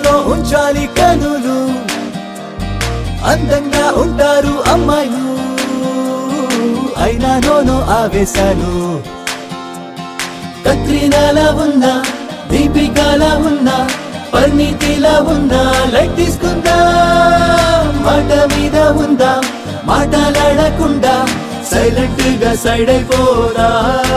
కంట్రోల్లో ఉంచాలి కనులు అందంగా ఉంటారు అమ్మాయిలు అయినా నోనో ఆవేశాలు కత్రినాలా ఉన్నా దీపికాలా ఉన్నా పరిణితిలా ఉన్నా లైట్ తీసుకుందా మాట మీద ఉందా మాటలాడకుండా సైలెంట్ గా సైడ్ అయిపోదా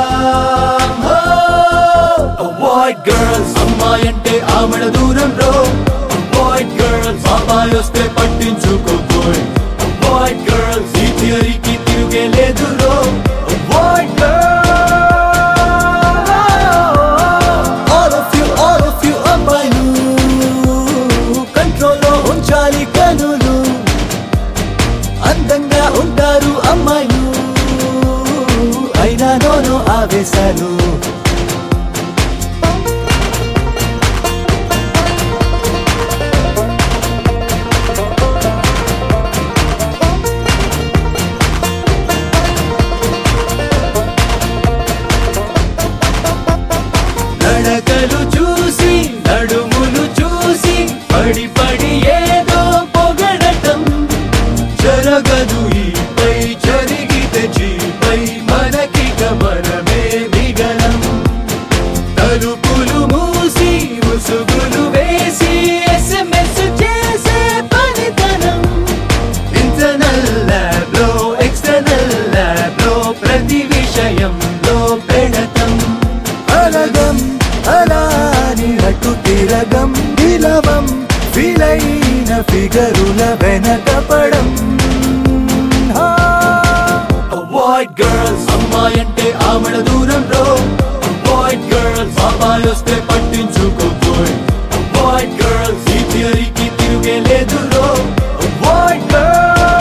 అవాయిడ్ గర్ల్స్ అమ్మాయి అంటే ఆమెడ దూరం రో అవాయిడ్ గర్ల్స్ అమ్మాయి వస్తే పట్టించుకోబోయ్ అవాయిడ్ గర్ల్స్ ఈ థియరీకి తిరిగే లేదు రో avoid all of you all of you అమ్మాయిలు కంట్రోల్లో ఉంచాలి కనులు అందంగా ఉంటారు అమ్మాయిలు అయినా నోనో ఆవేశాలు నడకలు చూసి నడుములు చూసి పడి పడి ఏదో పొగడటం జరగదు ఈపై జరిగితే జీపై మనకిక మనమే మిగలం తలుపులు మూసి ముసుగులు వేసి ఎస్ఎంఎస్ చేసే పనితనం ఇంటర్నల్ ల్యాబ్ లో ఎక్స్టర్నల్ ల్యాబ్ లో ప్రతి విషయంలో పెడతం అలగం అలాని అటు తిరగం విలవం విలైన ఫిగరుల వెనకపడం అవాయిడ్ గర్ల్స్ అమ్మాయి అంటే ఆమెడ దూరం రో అవాయిడ్ గర్ల్స్ అమ్మాయి వస్తే పట్టించుకోబోయ్ అవాయిడ్ గర్ల్స్ ఈ థియరీకి తిరిగే లేదు రో అవాయిడ్ గర్ల్స్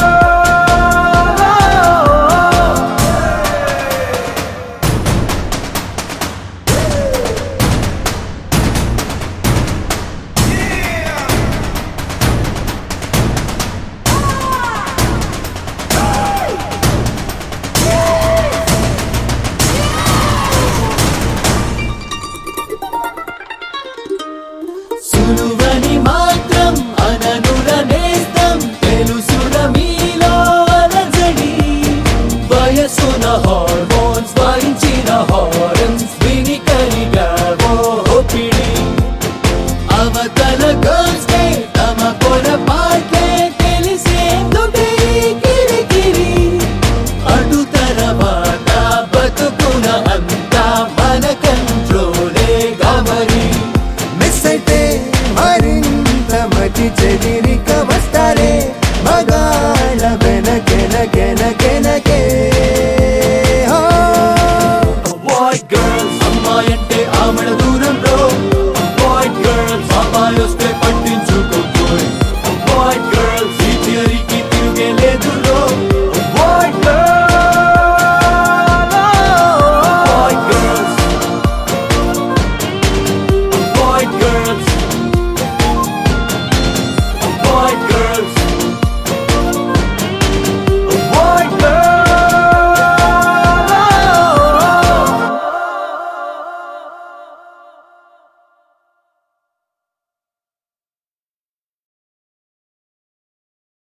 సులువని మాత్రం అననుల నేస్తం తెలుసున మీలో అలజడి వయసున హార్మోన్స్ వాయించిన హారన్స్ విని కలిగావో ఒపిడి అవతల గర్ల్స్ కే తమ పొరపాట్లే తెలిసేందుకే ఈ కిరికిరి అటు తర్వాత బతుకున అంతా మన కంట్రోలే గమరి మిస్ అయితే మరింత మతి చెదిరిక వస్త